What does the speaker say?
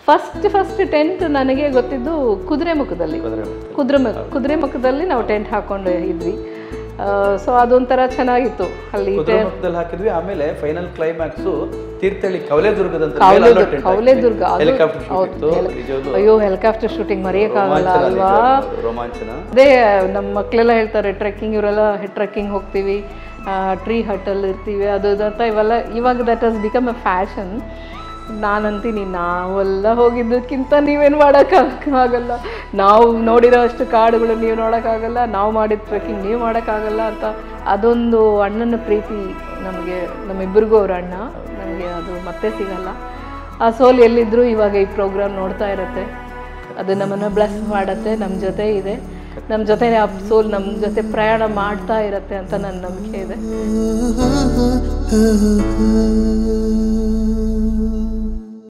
First first tent ನನಗೆ ಗೊತ್ತಿದ್ದು ಕುದುರೆಮುಖದಲ್ಲಿ ಕುದುರೆಮುಖ ಕುದುರೆಮುಖದಲ್ಲಿ ನಾವು ಟೆಂಟ್ ಹಾಕೊಂಡು ಇದ್ವಿ ಸೊ ಅದೊಂಥರ ಚೆನ್ನಾಗಿತ್ತು ಅಲ್ಲಿ ಕುದುರೆಮುಖದಲ್ಲಿ ಹಾಕಿದ್ವಿ ಆಮೇಲೆ ಫೈನಲ್ ಕ್ಲೈಮ್ಯಾಕ್ಸ್ ತೀರ್ಥಹಳ್ಳಿ ಕವಲೆದುರ್ಗದ ಕವಲೆದುರ್ಗ ಕವಲೆದುರ್ಗ ಅದು ಹೆಲಿಕಾಪ್ಟರ್ ಹೌದು, ಇತ್ತು ಹೆಲಿ- ನಿಜವಾಗ್ಲೂ ಅಯ್ಯೋ ಹೆಲಿಕಾಪ್ಟರ್ ಶೂಟಿಂಗ್ ಮರೆಯೋಕ್ಕಾಗಲ್ಲ ರೋಮಾಂಚನ ಅಲ್ವಾ ನಿಜವಾಗ್ಲೂ, ರೋಮಾಂಚನ ಅದೇ ನಮ್ಮ ಮಕ್ಕಳೆಲ್ಲ ಹೇಳ್ತಾರೆ ಟ್ರೆಕ್ಕಿಂಗ್ ಇವರೆಲ್ಲ ಟ್ರೆಕ್ಕಿಂಗ್ ಹೋಗ್ತೀವಿ ಟ್ರೀ ಹಟ್ಟಲ್ಲಿ ಇರ್ತೀವಿ ಅದು ಇದು ಅಂತ ಇವೆಲ್ಲ ಇವಾಗ that has become A fashion ನಾನಂತೀನಿ ನಾವೆಲ್ಲ ಹೋಗಿದ್ದಕ್ಕಿಂತ ನೀವೇನು ಮಾಡೋಕ್ಕಾಗಲ್ಲ ನಾವು ನೋಡಿರೋ ಅಷ್ಟು ಕಾಡುಗಳು ನೀವು ನೋಡೋಕ್ಕಾಗಲ್ಲ ನಾವು ಮಾಡಿದ ಟ್ರೆಕ್ಕಿಂಗ್ ನೀವು ಮಾಡೋಕ್ಕಾಗಲ್ಲ ಅಂತ ಅದೊಂದು ಅಣ್ಣನ ಪ್ರೀತಿ ನಮಗೆ ನಮ್ಮಿಬ್ಬರಿಗೂ ಅವ್ರ ಅಣ್ಣ ನನಗೆ ಅದು ಮತ್ತೆ ಸಿಗಲ್ಲ ಆ ಸೋಲ್ ಎಲ್ಲಿದ್ದರೂ ಇವಾಗ ಈ ಪ್ರೋಗ್ರಾಮ್ ನೋಡ್ತಾ ಇರುತ್ತೆ ಅದು ನಮ್ಮನ್ನು ಬ್ಲೆಸ್ ಮಾಡುತ್ತೆ ನಮ್ಮ ಜೊತೆ ಇದೆ ನಮ್ಮ ಜೊತೆ ಆ ಸೋಲ್ ನಮ್ಮ ಜೊತೆ ಪ್ರಯಾಣ ಮಾಡ್ತಾ ಇರುತ್ತೆ ಅಂತ ನನ್ನ ನಂಬಿಕೆ ಇದೆ ah, ah, ah.